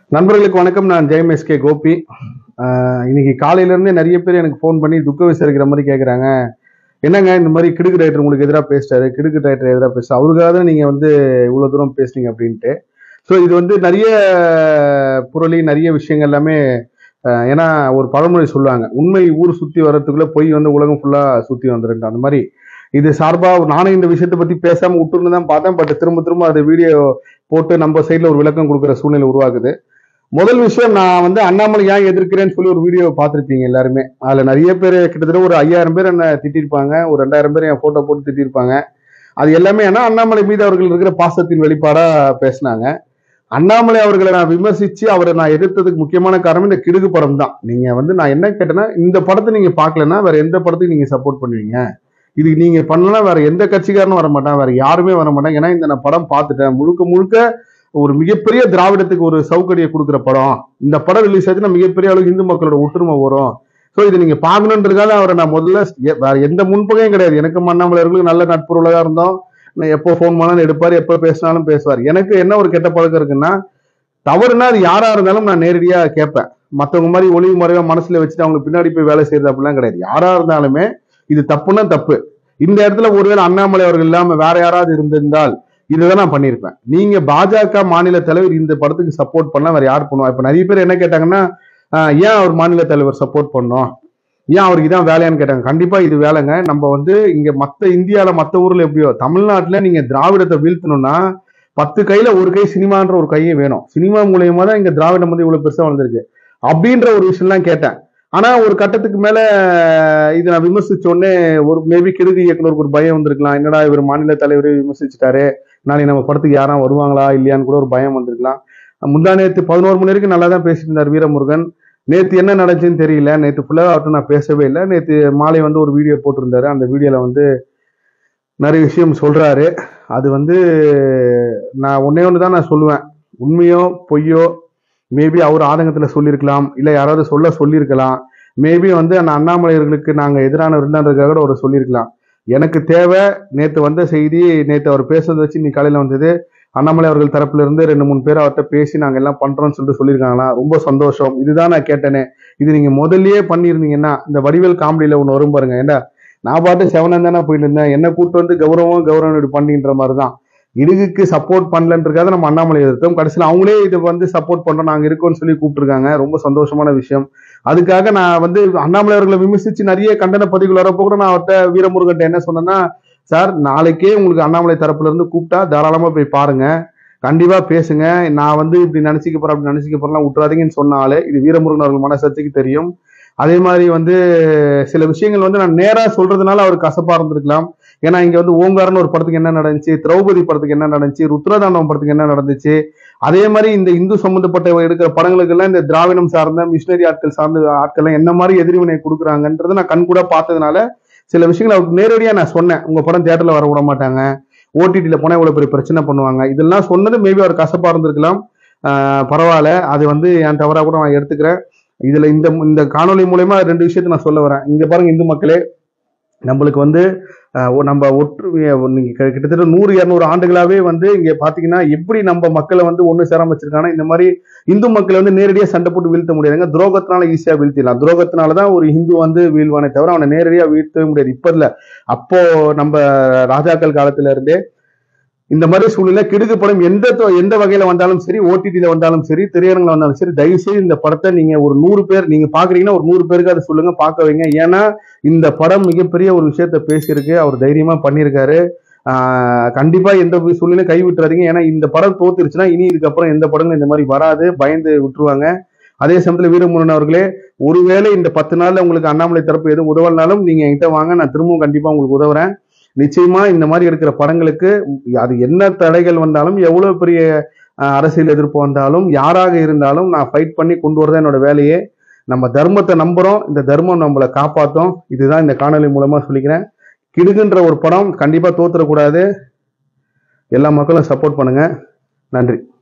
நண்பர்களுக்கு வணக்கம் நான் ஜெயம் எஸ் கே கோபி ஆஹ் இன்னைக்கு காலையில இருந்தே நிறைய பேர் எனக்கு ஃபோன் பண்ணி துக்க விசாரிக்கிற மாதிரி கேட்குறாங்க என்னங்க இந்த மாதிரி கிடுக்கு டைரக்டர் உங்களுக்கு எதிராக பேசிட்டாரு கிடுக்கு டைரக்டர் எதிராக பேச அவருக்காக தான் நீங்க வந்து இவ்வளவு தூரம் பேசுனீங்க அப்படின்ட்டு ஸோ இது வந்து நிறைய புரளி நிறைய விஷயங்கள் எல்லாமே ஆஹ் ஏன்னா ஒரு பழமொழி சொல்லுவாங்க உண்மை ஊர் சுத்தி வர்றதுக்குள்ள பொய் வந்து உலகம் ஃபுல்லா சுத்தி வந்துருக்கு அந்த மாதிரி இது சார்பா நானும் இந்த விஷயத்தை பத்தி பேசாம விட்டுருந்து தான் பார்த்தேன் பட் திரும்ப திரும்ப அது வீடியோ போட்டு நம்ம சைட்ல ஒரு விளக்கம் கொடுக்குற சூழ்நிலை உருவாக்குது முதல் விஷயம் நான் வந்து அண்ணாமலை ஏன் எதிர்க்கிறேன்னு சொல்லி ஒரு வீடியோ பார்த்துருப்பீங்க எல்லாருமே அதுல நிறைய பேர் கிட்டத்தட்ட ஒரு ஐயாயிரம் பேர் என்ன திட்டிருப்பாங்க ஒரு ரெண்டாயிரம் பேர் என் போட்டோ போட்டு திட்டிருப்பாங்க அது எல்லாமே ஏன்னா அண்ணாமலை மீது அவர்கள் இருக்கிற பாசத்தின் வெளிப்பாடா பேசினாங்க அண்ணாமலை அவர்களை நான் விமர்சிச்சு அவரை நான் எதிர்த்ததுக்கு முக்கியமான காரணம் இந்த கிடுகு படம் தான் நீங்க வந்து நான் என்ன கேட்டேன்னா இந்த படத்தை நீங்க பார்க்கலன்னா வேற எந்த படத்துக்கு நீங்க சப்போர்ட் பண்ணுவீங்க இது நீங்க பண்ணலாம் வேற எந்த கட்சிக்காரனும் வர மாட்டான் வேற யாருமே வர மாட்டாங்க ஏன்னா இந்த நான் படம் பார்த்துட்டேன் முழுக்க முழுக்க ஒரு மிகப்பெரிய திராவிடத்துக்கு ஒரு சவுக்கடியை கொடுக்குற படம் இந்த படம் ரிலீஸ் ஆச்சுன்னா மிகப்பெரிய அளவுக்கு இந்து மக்களோட ஒற்றுமை வரும் ஸோ இது நீங்க பார்க்கணுன்றதுக்காக அவரை நான் முதல்ல எ- வேற எந்த முன்பகையும் கிடையாது எனக்கு அண்ணாமலையர்களுக்கு நல்ல நட்புறவுலகா இருந்தோம் நான் எப்போ ஃபோன் பண்ணாலும் எடுப்பார் எப்போ பேசினாலும் பேசுவார் எனக்கு என்ன ஒரு கெட்ட பழக்கம் இருக்குன்னா தவறுனா அது யாரா இருந்தாலும் நான் நேரடியா கேட்பேன் மத்தவங்க மாதிரி ஒளிவு மறைவா மனசுல வச்சுட்டு அவங்களுக்கு பின்னாடி போய் வேலை செய்யறது அப்படிலாம் கிடையாது யாரா இருந்தாலுமே இது தப்புன்னா தப்பு இந்த இடத்துல ஒருவேளை அண்ணாமலை அவர்கள் இல்லாம வேற யாராவது இருந்திருந்தால் இதுதான் நான் பண்ணியிருப்பேன் நீங்க பாஜக மாநில தலைவர் இந்த படத்துக்கு சப்போர்ட் பண்ணா வேற யார் பண்ணுவா இப்ப நிறைய பேர் என்ன கேட்டாங்கன்னா ஆஹ் ஏன் அவர் மாநில தலைவர் சப்போர்ட் பண்ணோம் ஏன் அவருக்கு இதான் வேலையான்னு கேட்டாங்க கண்டிப்பா இது வேலைங்க நம்ம வந்து இங்க மத்த இந்தியால மத்த ஊர்ல எப்படியோ தமிழ்நாட்டுல நீங்க திராவிடத்தை வீழ்த்தணும்னா பத்து கையில ஒரு கை சினிமான்ற ஒரு கையே வேணும் சினிமா மூலியமா தான் இங்க திராவிடம் வந்து இவ்வளவு பெருசா வளர்ந்துருக்கு அப்படின்ற ஒரு விஷயம்லாம் கேட்டேன் ஆனா ஒரு கட்டத்துக்கு மேல இதை நான் விமர்சிச்ச உடனே ஒரு மேபி கிடுகு இயக்குனருக்கு ஒரு பயம் வந்திருக்கலாம் என்னடா இவர் மாநில தலைவர் விமர்சிச்சுட்டாரு நாளைக்கு நம்ம படத்துக்கு யாரா வருவாங்களா இல்லையான்னு கூட ஒரு பயம் வந்திருக்கலாம் முந்தா நேத்து பதினோரு மணி வரைக்கும் நல்லா தான் பேசிட்டு இருந்தார் வீரமுருகன் நேத்து என்ன நடந்துச்சுன்னு தெரியல நேத்து ஃபுல்லாக அவர்கிட்ட நான் பேசவே இல்லை நேத்து மாலை வந்து ஒரு வீடியோ போட்டிருந்தாரு அந்த வீடியோல வந்து நிறைய விஷயம் சொல்றாரு அது வந்து நான் ஒன்னே ஒன்று தான் நான் சொல்லுவேன் உண்மையோ பொய்யோ மேபி அவர் ஆதங்கத்தில் சொல்லியிருக்கலாம் இல்லை யாராவது சொல்ல சொல்லியிருக்கலாம் மேபி வந்து அந்த அண்ணாமலையர்களுக்கு நாங்கள் எதிரானவர்ன்றதுக்காக கூட அவர் சொல்லியிருக்கலாம் எனக்கு தேவை நேற்று வந்த செய்தி நேற்று அவர் பேசுறதை வச்சு இன்னைக்கு காலையில் வந்தது அண்ணாமலை அவர்கள் தரப்புல இருந்து ரெண்டு மூணு பேர் அவர்கிட்ட பேசி நாங்கள் எல்லாம் பண்றோம்னு சொல்லிட்டு சொல்லியிருக்காங்களா ரொம்ப சந்தோஷம் இதுதான் நான் கேட்டேனே இது நீங்க முதல்லயே பண்ணியிருந்தீங்கன்னா இந்த வடிவேல் காமெடியில ஒன்று வரும் பாருங்க ஏண்டா நான் பாட்டு செவனம் தானே போயிட்டு இருந்தேன் என்ன கூட்டு வந்து கௌரவம் கௌரவம் இப்படி பண்ணின்ற மாதிரி தான் இடுகுக்கு சப்போர்ட் பண்ணலன்றதுக்காக நம்ம அண்ணாமலை எதிர்த்தோம் கடைசியில் அவங்களே இதை வந்து சப்போர்ட் பண்றோம் நாங்க இருக்கோம்னு சொல்லி கூப்பிட்டுருக்காங்க ரொம்ப சந்தோஷமான விஷயம் அதுக்காக நான் வந்து அண்ணாமலை அவர்களை விமர்சிச்சு நிறைய கண்டன பதிவுகள் வரப்போ கூட நான் அவர்கிட்ட வீரமுருகன் என்ன சொன்னேன்னா சார் நாளைக்கே உங்களுக்கு அண்ணாமலை தரப்புல இருந்து கூப்பிட்டா தாராளமா போய் பாருங்க கண்டிப்பா பேசுங்க நான் வந்து இப்படி நினைச்சிக்க போறேன் அப்படி நினைச்சிக்க போறேன் விட்டுறாதீங்கன்னு சொன்னாலே இது வீரமுருகன் அவர்கள் மனசாட்சிக்கு தெரியும் அதே மாதிரி வந்து சில விஷயங்கள் வந்து நான் நேரா சொல்றதுனால அவருக்கு கசப்பா இருந்திருக்கலாம் ஏன்னா இங்க வந்து ஓங்காரன் ஒரு படத்துக்கு என்ன நடந்துச்சு திரௌபதி படத்துக்கு என்ன நடந்துச்சு ருத்ரதாண்டவம் படத்துக்கு என்ன நடந்துச்சு அதே மாதிரி இந்த இந்து சம்பந்தப்பட்ட எடுக்கிற படங்களுக்கு எல்லாம் இந்த திராவிடம் சார்ந்த மிஷினரி ஆட்கள் சார்ந்த ஆட்கள் என்ன மாதிரி எதிர்வினை கொடுக்குறாங்கன்றதை நான் கண்கூட பார்த்ததுனால சில விஷயங்கள் அவருக்கு நேரடியா நான் சொன்னேன் உங்க படம் தியேட்டர்ல வர விட மாட்டாங்க ஓடிடியில போனா இவ்வளவு பெரிய பிரச்சனை பண்ணுவாங்க இதெல்லாம் சொன்னது மேபி அவர் கசப்பா இருந்திருக்கலாம் ஆஹ் பரவாயில்ல அது வந்து என் தவறா கூட நான் எடுத்துக்கிறேன் இதுல இந்த இந்த காணொளி மூலயமா ரெண்டு விஷயத்தை நான் சொல்ல வரேன் இங்க பாருங்க இந்து மக்களே நம்மளுக்கு வந்து ஆஹ் ஒ- நம்ம ஒற்றுமையை நீங்க கிட்ட- கிட்டத்தட்ட நூறு இருநூறு ஆண்டுகளாவே வந்து இங்க பாத்தீங்கன்னா எப்படி நம்ம மக்களை வந்து ஒண்ணு சேராம வச்சிருக்காங்கன்னா இந்த மாதிரி இந்து மக்களை வந்து நேரடியா சண்டை போட்டு வீழ்த்த முடியாதுங்க துரோகத்தினால ஈஸியா வீழ்த்திடலாம் துரோகத்தினால தான் ஒரு இந்து வந்து வீழ்வானே தவிர அவனை நேரடியா வீழ்த்தவே முடியாது இப்ப இல்ல அப்போ நம்ம ராஜாக்கள் காலத்துல இருந்தே இந்த மாதிரி சூழ்நிலை கிடுகு படம் எந்த தொ- எந்த வகையில வந்தாலும் சரி ஓடிடில வந்தாலும் சரி திரையரங்குல வந்தாலும் சரி தயவு செய்து இந்த படத்தை நீங்க ஒரு நூறு பேர் நீங்க பாக்குறீங்கன்னா ஒரு நூறு பேருக்கு அதை சொல்லுங்க பார்க்க வைங்க ஏன்னா இந்த படம் மிகப்பெரிய ஒரு விஷயத்த பேசியிருக்கு அவர் தைரியமா பண்ணியிருக்காரு ஆஹ் கண்டிப்பா எந்த வி- சூழ்நிலையும் கை விட்டுறாதீங்க ஏன்னா இந்த படம் தோத்துருச்சுன்னா இனி இதுக்கப்புறம் எந்த படங்களும் இந்த மாதிரி வராது பயந்து விட்டுருவாங்க அதே சமயத்துல வீரமுருகன் அவர்களே ஒருவேளை இந்த பத்து நாள்ல உங்களுக்கு அண்ணாமலை தரப்பு எதுவும் உதவலனாலும் நீங்க என்கிட்ட வாங்க நான் திரும்பவும் கண்டிப்பா உங்களுக்கு உதவுறேன் நிச்சயமா இந்த மாதிரி இருக்கிற படங்களுக்கு அது என்ன தடைகள் வந்தாலும் எவ்வளவு பெரிய அஹ், அரசியல் எதிர்ப்பு வந்தாலும் யாராக இருந்தாலும் நான் ஃபைட் பண்ணி கொண்டு வரதான் என்னோட வேலையே நம்ம தர்மத்தை நம்புறோம் இந்த தர்மம் நம்மளை காப்பாத்தும் இதுதான் இந்த காணொளி மூலமா சொல்லிக்கிறேன் கிடுகுன்ற ஒரு படம் கண்டிப்பா தோத்துறக்கூடாது எல்லா மக்களும் சப்போர்ட் பண்ணுங்க நன்றி